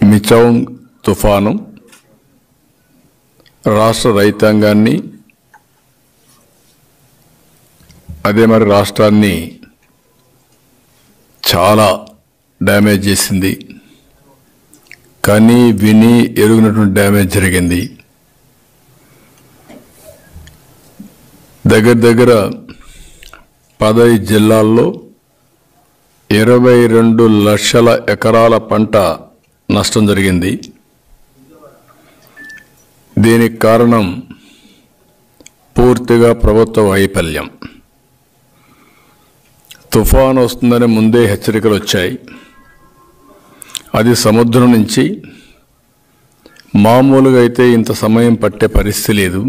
Michaung తుఫాను రాష్ట్ర రైతాంగాన్ని అదే మరి రాష్ట్రాన్ని చాలా డ్యామేజ్ చేసింది కానీ విని ఎరుగునటువంటి డ్యామేజ్ జరిగింది దగ్గర దగ్గర పదహైదు జిల్లాల్లో ఇరవై రెండు లక్షల ఎకరాల పంట నష్టం జరిగింది దీనికి కారణం పూర్తిగా ప్రభుత్వ వైఫల్యం తుఫాన్ వస్తుందని ముందే హెచ్చరికలు వచ్చాయి అది సముద్రం నుంచి మామూలుగా అయితే ఇంత సమయం పట్టే పరిస్థితి లేదు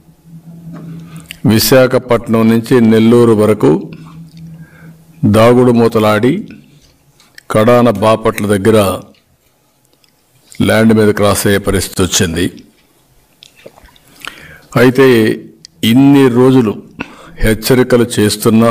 విశాఖపట్నం నుంచి నెల్లూరు వరకు దాగుడు మూతలాడి కడాన బాపట్ల దగ్గర ల్యాండ్ మీద క్రాస్ అయ్యే పరిస్థితి వచ్చింది అయితే ఇన్ని రోజులు హెచ్చరికలు చేస్తున్నా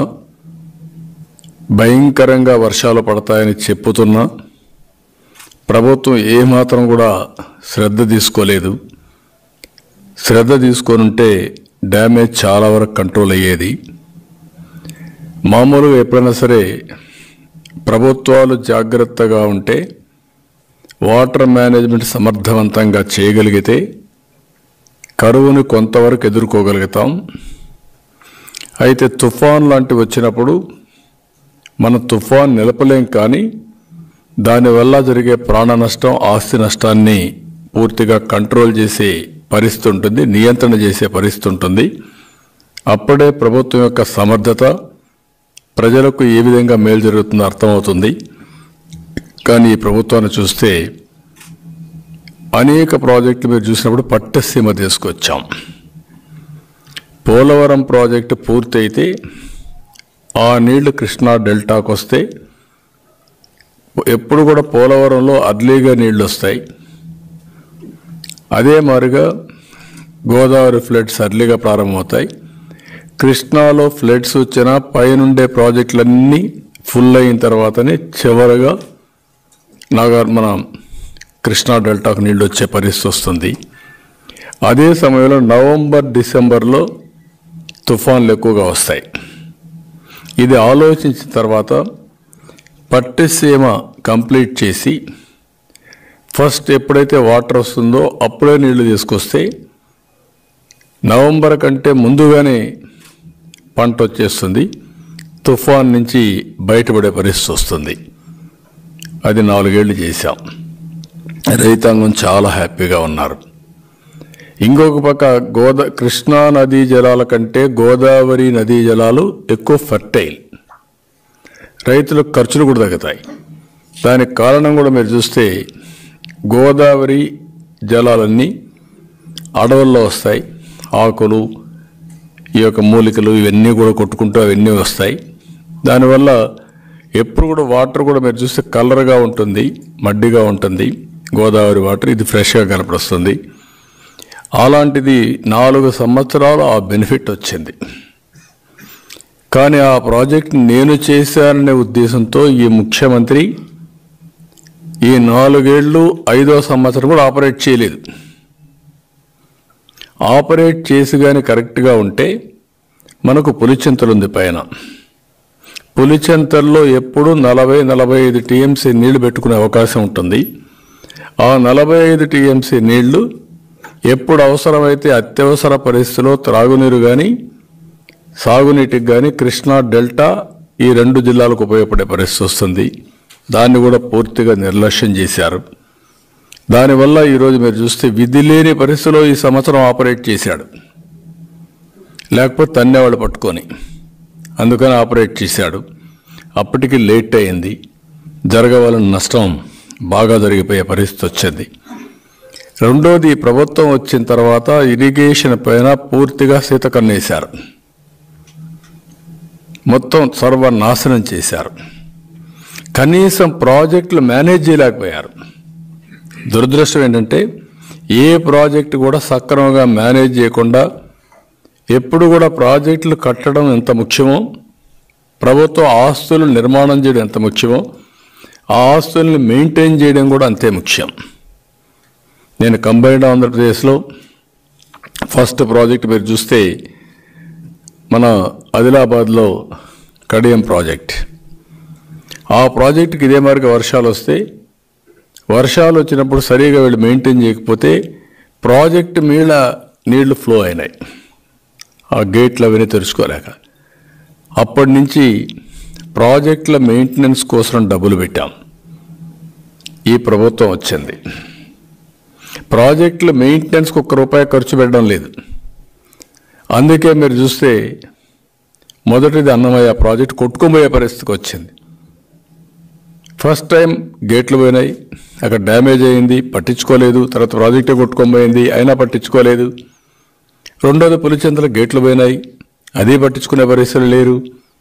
భయంకరంగా వర్షాలు పడతాయని చెప్పుతున్నా ప్రభుత్వం ఏమాత్రం కూడా శ్రద్ధ తీసుకోలేదు శ్రద్ధ తీసుకొనుంటే డ్యామేజ్ చాలా వరకు కంట్రోల్ అయ్యేది మామూలుగా ఎప్పుడైనా సరే ప్రభుత్వాలు జాగ్రత్తగా ఉంటే వాటర్ మేనేజ్మెంట్ సమర్థవంతంగా చేయగలిగితే కరువుని కొంతవరకు ఎదుర్కోగలుగుతాం అయితే తుఫాన్ లాంటివి వచ్చినప్పుడు మన తుఫాన్ నిలపలేం కానీ దానివల్ల జరిగే ప్రాణ నష్టం ఆస్తి నష్టాన్ని పూర్తిగా కంట్రోల్ చేసే పరిస్థితి ఉంటుంది నియంత్రణ చేసే పరిస్థితి ఉంటుంది అప్పుడే ప్రభుత్వం యొక్క సమర్థత ప్రజలకు ఏ విధంగా మేలు జరుగుతుందో అర్థమవుతుంది కానీ ఈ ప్రభుత్వాన్ని చూస్తే అనేక ప్రాజెక్టులు మీరు చూసినప్పుడు పట్టసీమ తీసుకొచ్చాం పోలవరం ప్రాజెక్టు పూర్తయితే ఆ నీళ్లు కృష్ణా డెల్టాకు వస్తే ఎప్పుడు కూడా పోలవరంలో అర్లీగా నీళ్లు వస్తాయి అదే మాదిరిగా గోదావరి ఫ్లడ్స్ అర్లీగా ప్రారంభమవుతాయి కృష్ణాలో ఫ్లడ్స్ వచ్చినా పైనుండే ప్రాజెక్టులన్నీ ఫుల్ అయిన తర్వాతనే చివరగా నాగార్ మన కృష్ణా డెల్టాకు నీళ్ళు వచ్చే పరిస్థితి వస్తుంది అదే సమయంలో నవంబర్ డిసెంబర్లో తుఫాన్లు ఎక్కువగా వస్తాయి ఇది ఆలోచించిన తర్వాత పట్టిసీమ కంప్లీట్ చేసి ఫస్ట్ ఎప్పుడైతే వాటర్ వస్తుందో అప్పుడే నీళ్లు తీసుకొస్తే నవంబర్ కంటే ముందుగానే పంట వచ్చేస్తుంది తుఫాన్ నుంచి బయటపడే పరిస్థితి వస్తుంది అది నాలుగేళ్లు చేశాం రైతాంగం చాలా హ్యాపీగా ఉన్నారు ఇంకొక పక్క గోదా కృష్ణా నదీ జలాల కంటే గోదావరి నదీ జలాలు ఎక్కువ ఫర్టైల్ రైతులకు ఖర్చులు కూడా తగ్గుతాయి దానికి కారణం కూడా మీరు చూస్తే గోదావరి జలాలన్నీ అడవుల్లో వస్తాయి ఆకులు ఈ యొక్క మూలికలు ఇవన్నీ కూడా కొట్టుకుంటూ అవన్నీ వస్తాయి దానివల్ల ఎప్పుడు కూడా వాటర్ కూడా మీరు చూస్తే కలర్గా ఉంటుంది మడ్డిగా ఉంటుంది గోదావరి వాటర్ ఇది ఫ్రెష్గా కనపడుస్తుంది అలాంటిది నాలుగు సంవత్సరాలు ఆ బెనిఫిట్ వచ్చింది కానీ ఆ ప్రాజెక్ట్ నేను చేశాననే ఉద్దేశంతో ఈ ముఖ్యమంత్రి ఈ నాలుగేళ్లు ఐదో సంవత్సరం కూడా ఆపరేట్ చేయలేదు ఆపరేట్ చేసి కానీ కరెక్ట్గా ఉంటే మనకు పులిచింతలు ఉంది పైన పులిచింతల్లో ఎప్పుడు నలభై నలభై ఐదు టీఎంసీ నీళ్లు పెట్టుకునే అవకాశం ఉంటుంది ఆ నలభై ఐదు టీఎంసీ నీళ్లు ఎప్పుడు అవసరమైతే అత్యవసర పరిస్థితిలో త్రాగునీరు కానీ సాగునీటికి కానీ కృష్ణా డెల్టా ఈ రెండు జిల్లాలకు ఉపయోగపడే పరిస్థితి వస్తుంది దాన్ని కూడా పూర్తిగా నిర్లక్ష్యం చేశారు దానివల్ల ఈరోజు మీరు చూస్తే విధి లేని పరిస్థితిలో ఈ సంవత్సరం ఆపరేట్ చేశాడు లేకపోతే తన్నేవాళ్ళు పట్టుకొని అందుకని ఆపరేట్ చేశాడు అప్పటికి లేట్ అయింది జరగవలసిన నష్టం బాగా జరిగిపోయే పరిస్థితి వచ్చింది రెండోది ఈ ప్రభుత్వం వచ్చిన తర్వాత ఇరిగేషన్ పైన పూర్తిగా సీతకన్నేశారు మొత్తం సర్వనాశనం చేశారు కనీసం ప్రాజెక్టులు మేనేజ్ చేయలేకపోయారు దురదృష్టం ఏంటంటే ఏ ప్రాజెక్టు కూడా సక్రమంగా మేనేజ్ చేయకుండా ఎప్పుడు కూడా ప్రాజెక్టులు కట్టడం ఎంత ముఖ్యమో ప్రభుత్వ ఆస్తులు నిర్మాణం చేయడం ఎంత ముఖ్యమో ఆ ఆస్తుల్ని మెయింటైన్ చేయడం కూడా అంతే ముఖ్యం నేను కంబైన్డ్ ఆంధ్రప్రదేశ్లో ఫస్ట్ ప్రాజెక్ట్ మీరు చూస్తే మన ఆదిలాబాద్లో కడియం ప్రాజెక్ట్ ఆ ప్రాజెక్టుకి ఇదే మార్గ వర్షాలు వస్తే వర్షాలు వచ్చినప్పుడు సరిగా వీళ్ళు మెయింటైన్ చేయకపోతే ప్రాజెక్ట్ మీద నీళ్లు ఫ్లో అయినాయి ఆ గేట్లు అవన్నీ తెరుచుకోలేక అప్పటి నుంచి ప్రాజెక్టుల మెయింటెనెన్స్ కోసం డబ్బులు పెట్టాం ఈ ప్రభుత్వం వచ్చింది ప్రాజెక్టుల మెయింటెనెన్స్కి ఒక్క రూపాయి ఖర్చు పెట్టడం లేదు అందుకే మీరు చూస్తే మొదటిది అన్నమయ్య ప్రాజెక్ట్ కొట్టుకుపోయే పరిస్థితికి వచ్చింది ఫస్ట్ టైం గేట్లు పోయినాయి అక్కడ డ్యామేజ్ అయింది పట్టించుకోలేదు తర్వాత ప్రాజెక్టే కొట్టుకొని అయినా పట్టించుకోలేదు రెండోది పులిచెంతల గేట్లు పోయినాయి అది పట్టించుకునే పరిస్థితులు లేరు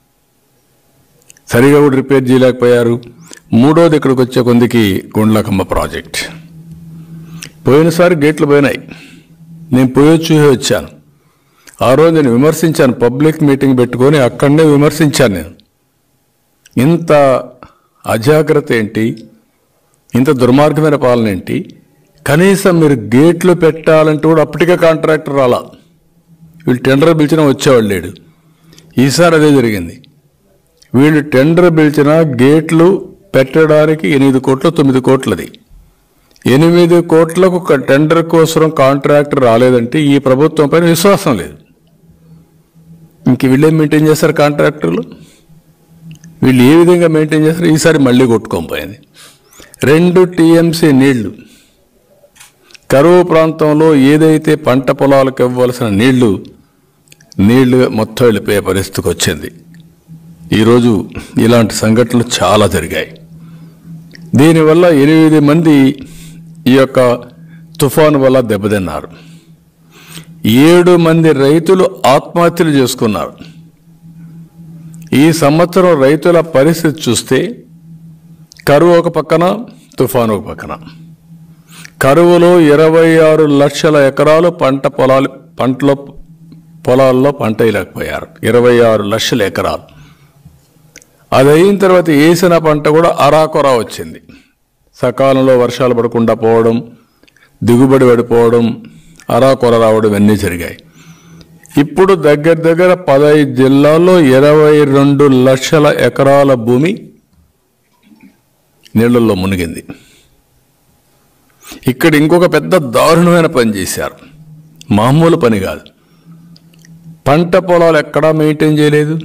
సరిగా కూడా రిపేర్ చేయలేకపోయారు మూడోది ఇక్కడికి వచ్చే కొందికి గుండ్లకమ్మ ప్రాజెక్ట్ పోయినసారి గేట్లు పోయినాయి నేను పోయి చూసి వచ్చాను ఆ రోజు నేను విమర్శించాను పబ్లిక్ మీటింగ్ పెట్టుకొని అక్కడనే విమర్శించాను నేను ఇంత అజాగ్రత్త ఏంటి ఇంత దుర్మార్గమైన పాలన ఏంటి కనీసం మీరు గేట్లు పెట్టాలంటే కూడా అప్పటికే కాంట్రాక్టర్ రాలా వీళ్ళు టెండర్ పిలిచినా వచ్చేవాళ్ళు లేడు ఈసారి అదే జరిగింది వీళ్ళు టెండర్ పిలిచినా గేట్లు పెట్టడానికి ఎనిమిది కోట్లు తొమ్మిది కోట్లది ఎనిమిది కోట్లకు ఒక టెండర్ కోసం కాంట్రాక్టర్ రాలేదంటే ఈ ప్రభుత్వం పైన విశ్వాసం లేదు ఇంక వీళ్ళేం మెయింటైన్ చేస్తారు కాంట్రాక్టర్లు వీళ్ళు ఏ విధంగా మెయింటైన్ చేస్తారు ఈసారి మళ్ళీ కొట్టుకొని పోయింది రెండు టీఎంసీ నీళ్లు కరువు ప్రాంతంలో ఏదైతే పంట పొలాలకు ఇవ్వవలసిన నీళ్లు నీళ్లు మొత్తం వెళ్ళిపోయే పరిస్థితికి వచ్చింది ఈరోజు ఇలాంటి సంఘటనలు చాలా జరిగాయి దీనివల్ల ఎనిమిది మంది ఈ యొక్క తుఫాను వల్ల దెబ్బతిన్నారు ఏడు మంది రైతులు ఆత్మహత్యలు చేసుకున్నారు ఈ సంవత్సరం రైతుల పరిస్థితి చూస్తే కరువు ఒక పక్కన తుఫాను ఒక పక్కన కరువులో ఇరవై ఆరు లక్షల ఎకరాలు పంట పొలాలు పంటలో పొలాల్లో పంట వేయలేకపోయారు ఇరవై ఆరు లక్షల ఎకరాలు అది అయిన తర్వాత వేసిన పంట కూడా అరాకొరా వచ్చింది సకాలంలో వర్షాలు పడకుండా పోవడం దిగుబడి పడిపోవడం అరాకొర రావడం ఇవన్నీ జరిగాయి ఇప్పుడు దగ్గర దగ్గర పదహైదు జిల్లాల్లో ఇరవై రెండు లక్షల ఎకరాల భూమి నీళ్ళల్లో మునిగింది ఇక్కడ ఇంకొక పెద్ద దారుణమైన పని చేశారు మామూలు పని కాదు పంట పొలాలు ఎక్కడా మెయింటైన్ చేయలేదు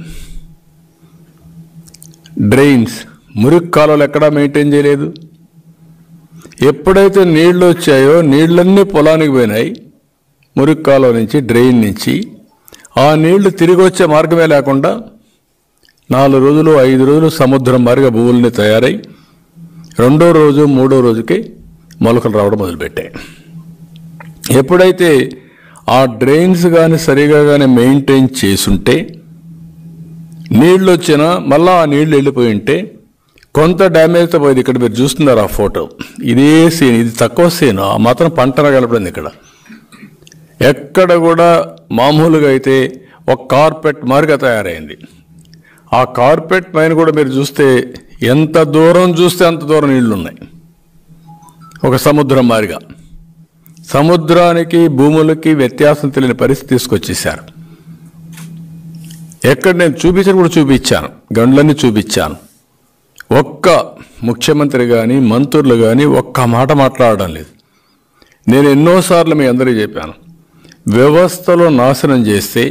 డ్రైన్స్ మురికి కాలువలు ఎక్కడా మెయింటైన్ చేయలేదు ఎప్పుడైతే నీళ్లు వచ్చాయో నీళ్ళన్నీ పొలానికి పోయినాయి మురికి కాలువ నుంచి డ్రైన్ నుంచి ఆ నీళ్లు తిరిగి వచ్చే మార్గమే లేకుండా నాలుగు రోజులు ఐదు రోజులు సముద్రం మారిగా భూముల్ని తయారై రెండో రోజు మూడో రోజుకి మొలకలు రావడం మొదలుపెట్టాయి ఎప్పుడైతే ఆ డ్రైన్స్ కానీ సరిగా కానీ మెయింటైన్ చేసుంటే నీళ్ళు వచ్చినా మళ్ళా ఆ నీళ్లు వెళ్ళిపోయి ఉంటే కొంత డ్యామేజ్తో పోయింది ఇక్కడ మీరు చూస్తున్నారు ఆ ఫోటో ఇదే సీన్ ఇది తక్కువ సీన్ ఆ మాత్రం పంట కలపడింది ఇక్కడ ఎక్కడ కూడా మామూలుగా అయితే ఒక కార్పెట్ మారిగా తయారైంది ఆ కార్పెట్ పైన కూడా మీరు చూస్తే ఎంత దూరం చూస్తే అంత దూరం నీళ్లు ఉన్నాయి ఒక సముద్రం మారిగా సముద్రానికి భూములకి వ్యత్యాసం తెలియని పరిస్థితి తీసుకొచ్చేసారు ఎక్కడ నేను చూపించిన కూడా చూపించాను గండ్లన్నీ చూపించాను ఒక్క ముఖ్యమంత్రి కానీ మంత్రులు కానీ ఒక్క మాట మాట్లాడడం లేదు నేను ఎన్నోసార్లు మీ అందరికీ చెప్పాను వ్యవస్థలో నాశనం చేస్తే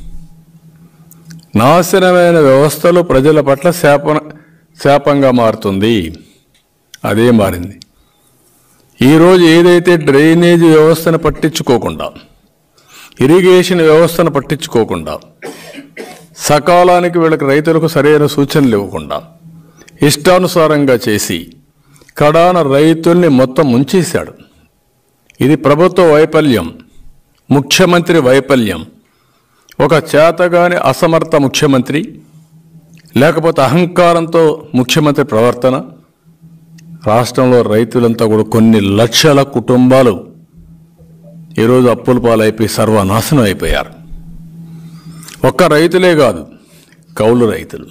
నాశనమైన వ్యవస్థలు ప్రజల పట్ల శాప శాపంగా మారుతుంది అదే మారింది ఈరోజు ఏదైతే డ్రైనేజ్ వ్యవస్థను పట్టించుకోకుండా ఇరిగేషన్ వ్యవస్థను పట్టించుకోకుండా సకాలానికి వీళ్ళకి రైతులకు సరైన సూచనలు ఇవ్వకుండా ఇష్టానుసారంగా చేసి కడాన రైతుల్ని మొత్తం ముంచేశాడు ఇది ప్రభుత్వ వైఫల్యం ముఖ్యమంత్రి వైఫల్యం ఒక చేతగాని అసమర్థ ముఖ్యమంత్రి లేకపోతే అహంకారంతో ముఖ్యమంత్రి ప్రవర్తన రాష్ట్రంలో రైతులంతా కూడా కొన్ని లక్షల కుటుంబాలు ఈరోజు అప్పుల పాలైపోయి సర్వనాశనం అయిపోయారు ఒక్క రైతులే కాదు కౌలు రైతులు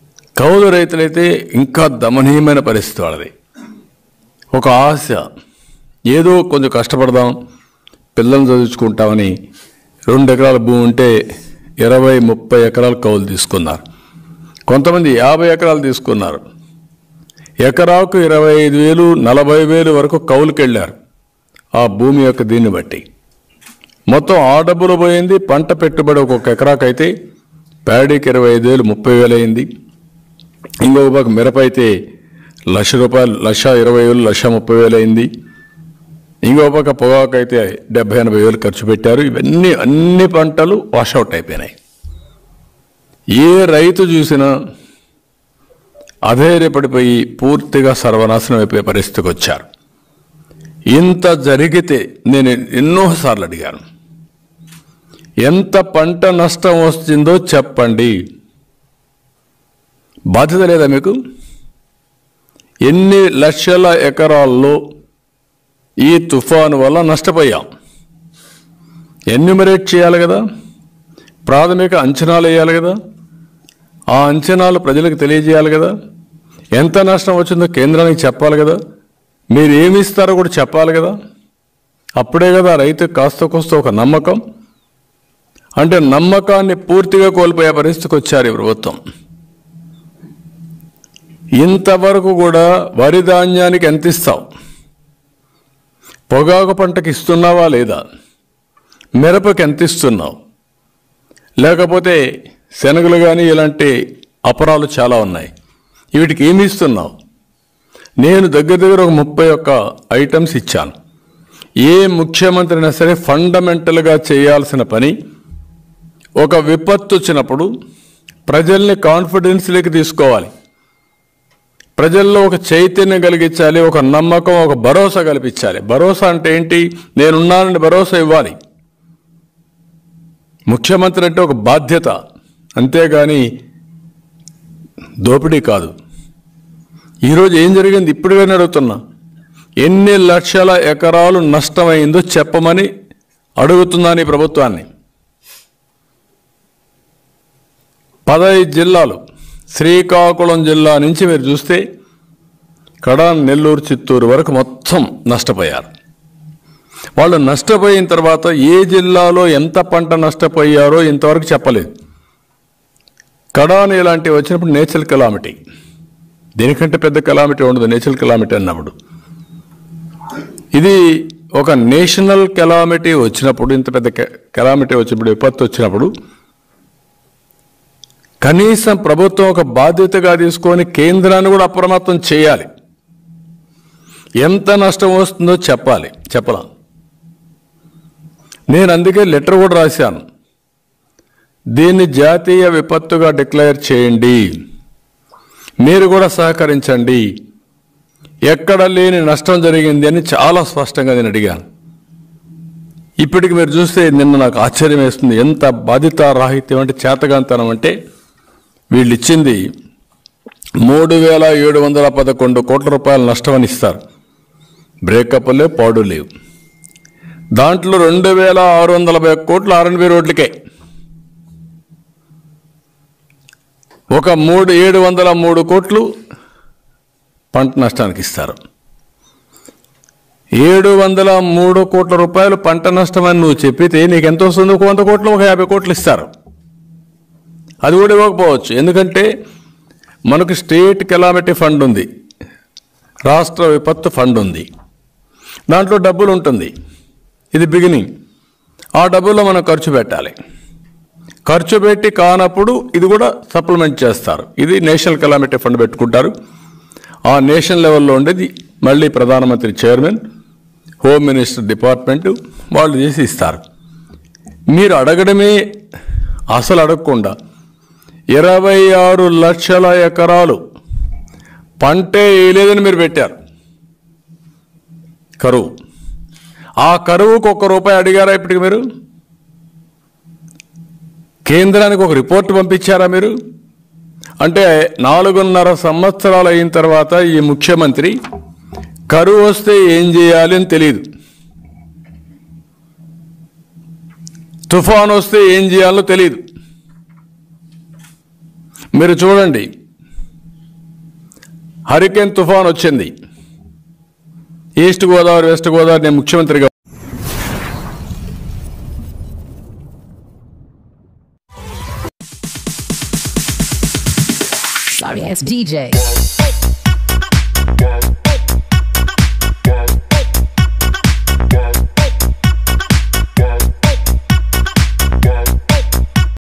కౌలు రైతులైతే ఇంకా దమనీయమైన పరిస్థితి వాళ్ళది ఒక ఆశ ఏదో కొంచెం కష్టపడదాం పిల్లల్ని చదివించుకుంటామని రెండు ఎకరాల భూమి ఉంటే ఇరవై ముప్పై ఎకరాలు కౌలు తీసుకున్నారు కొంతమంది యాభై ఎకరాలు తీసుకున్నారు ఎకరాకు ఇరవై ఐదు వేలు నలభై వేలు వరకు కౌలుకి వెళ్ళారు ఆ భూమి యొక్క దీన్ని బట్టి మొత్తం ఆ డబ్బులు పోయింది పంట పెట్టుబడి ఒక్కొక్క ఎకరాకైతే ప్యాడీకి ఇరవై ఐదు వేలు ముప్పై వేలు అయింది ఇంకొక పక్క మిరప అయితే లక్ష రూపాయలు లక్ష ఇరవై వేలు లక్ష ముప్పై వేలు అయింది ఇంకో పక్క పొగాకు అయితే డెబ్బై ఎనభై వేలు ఖర్చు పెట్టారు ఇవన్నీ అన్ని పంటలు వాషౌట్ అయిపోయినాయి ఏ రైతు చూసినా అధైర్యపడిపోయి పూర్తిగా సర్వనాశనం అయిపోయే పరిస్థితికి వచ్చారు ఇంత జరిగితే నేను ఎన్నోసార్లు అడిగాను ఎంత పంట నష్టం వస్తుందో చెప్పండి బాధ్యత లేదా మీకు ఎన్ని లక్షల ఎకరాల్లో ఈ తుఫాను వల్ల నష్టపోయాం ఎన్యూమరేట్ చేయాలి కదా ప్రాథమిక అంచనాలు వేయాలి కదా ఆ అంచనాలు ప్రజలకు తెలియజేయాలి కదా ఎంత నష్టం వచ్చిందో కేంద్రానికి చెప్పాలి కదా మీరు ఏమి ఇస్తారో కూడా చెప్పాలి కదా అప్పుడే కదా రైతుకు కాస్త కోస్త ఒక నమ్మకం అంటే నమ్మకాన్ని పూర్తిగా కోల్పోయే పరిస్థితికి వచ్చారు ఈ ప్రభుత్వం ఇంతవరకు కూడా వరి ధాన్యానికి ఎంత ఇస్తావు పొగాకు పంటకి ఇస్తున్నావా లేదా మిరపకి ఎంత ఇస్తున్నావు లేకపోతే శనగలు కానీ ఇలాంటి అపరాలు చాలా ఉన్నాయి వీటికి ఏమి ఇస్తున్నావు నేను దగ్గర దగ్గర ఒక ముప్పై ఒక్క ఐటమ్స్ ఇచ్చాను ఏ ముఖ్యమంత్రి అయినా సరే ఫండమెంటల్గా చేయాల్సిన పని ఒక విపత్తు వచ్చినప్పుడు ప్రజల్ని కాన్ఫిడెన్స్లోకి తీసుకోవాలి ప్రజల్లో ఒక చైతన్యం కలిగించాలి ఒక నమ్మకం ఒక భరోసా కల్పించాలి భరోసా అంటే ఏంటి నేనున్నానని భరోసా ఇవ్వాలి ముఖ్యమంత్రి అంటే ఒక బాధ్యత అంతేగాని దోపిడీ కాదు ఈరోజు ఏం జరిగింది ఇప్పుడుగానే అడుగుతున్నా ఎన్ని లక్షల ఎకరాలు నష్టమైందో చెప్పమని అడుగుతున్నాను ఈ ప్రభుత్వాన్ని పదహైదు జిల్లాలు శ్రీకాకుళం జిల్లా నుంచి మీరు చూస్తే కడాన్ నెల్లూరు చిత్తూరు వరకు మొత్తం నష్టపోయారు వాళ్ళు నష్టపోయిన తర్వాత ఏ జిల్లాలో ఎంత పంట నష్టపోయారో ఇంతవరకు చెప్పలేదు కడాన్ ఇలాంటివి వచ్చినప్పుడు నేచురల్ కెలామిటీ దీనికంటే పెద్ద కెలామిటీ ఉండదు నేచురల్ కెలామిటీ అన్నప్పుడు ఇది ఒక నేషనల్ కెలామిటీ వచ్చినప్పుడు ఇంత పెద్ద కెలామిటీ వచ్చినప్పుడు విపత్తు వచ్చినప్పుడు కనీసం ప్రభుత్వం ఒక బాధ్యతగా తీసుకొని కేంద్రాన్ని కూడా అప్రమత్తం చేయాలి ఎంత నష్టం వస్తుందో చెప్పాలి చెప్పలా నేను అందుకే లెటర్ కూడా రాశాను దీన్ని జాతీయ విపత్తుగా డిక్లేర్ చేయండి మీరు కూడా సహకరించండి ఎక్కడ లేని నష్టం జరిగింది అని చాలా స్పష్టంగా నేను అడిగాను ఇప్పటికి మీరు చూస్తే నిన్న నాకు ఆశ్చర్యం వేస్తుంది ఎంత బాధితారాహిత్యం అంటే చేతగాంతనం అంటే వీళ్ళు ఇచ్చింది మూడు వేల ఏడు వందల పదకొండు కోట్ల రూపాయల నష్టం అని ఇస్తారు బ్రేకప్ లేవు పాడు లేవు దాంట్లో రెండు వేల ఆరు వందల నలభై ఒక్క కోట్లు ఆర్ఎన్బి రోడ్లకే ఒక మూడు ఏడు వందల మూడు కోట్లు పంట నష్టానికి ఇస్తారు ఏడు వందల మూడు కోట్ల రూపాయలు పంట నష్టం అని నువ్వు చెప్పితే నీకు ఎంత వస్తుంది ఒక వంద కోట్లు ఒక యాభై కోట్లు ఇస్తారు అది కూడా ఇవ్వకపోవచ్చు ఎందుకంటే మనకు స్టేట్ కెలామిటీ ఫండ్ ఉంది రాష్ట్ర విపత్తు ఫండ్ ఉంది దాంట్లో డబ్బులు ఉంటుంది ఇది బిగినింగ్ ఆ డబ్బుల్లో మనం ఖర్చు పెట్టాలి ఖర్చు పెట్టి కానప్పుడు ఇది కూడా సప్లిమెంట్ చేస్తారు ఇది నేషనల్ కెలామిటీ ఫండ్ పెట్టుకుంటారు ఆ నేషనల్ లెవెల్లో ఉండేది మళ్ళీ ప్రధానమంత్రి చైర్మన్ హోమ్ మినిస్టర్ డిపార్ట్మెంట్ వాళ్ళు చేసి ఇస్తారు మీరు అడగడమే అసలు అడగకుండా ఇరవై ఆరు లక్షల ఎకరాలు పంటే వేయలేదని మీరు పెట్టారు కరువు ఆ కరువుకు ఒక్క రూపాయి అడిగారా ఇప్పటికి మీరు కేంద్రానికి ఒక రిపోర్ట్ పంపించారా మీరు అంటే నాలుగున్నర సంవత్సరాలు అయిన తర్వాత ఈ ముఖ్యమంత్రి కరువు వస్తే ఏం చేయాలి అని తెలియదు తుఫాన్ వస్తే ఏం చేయాలో తెలియదు మీరు చూడండి హరికేన్ తుఫాన్ వచ్చింది ఈస్ట్ గోదావరి వెస్ట్ గోదావరి నేను ముఖ్యమంత్రిగా Sorry ass DJ.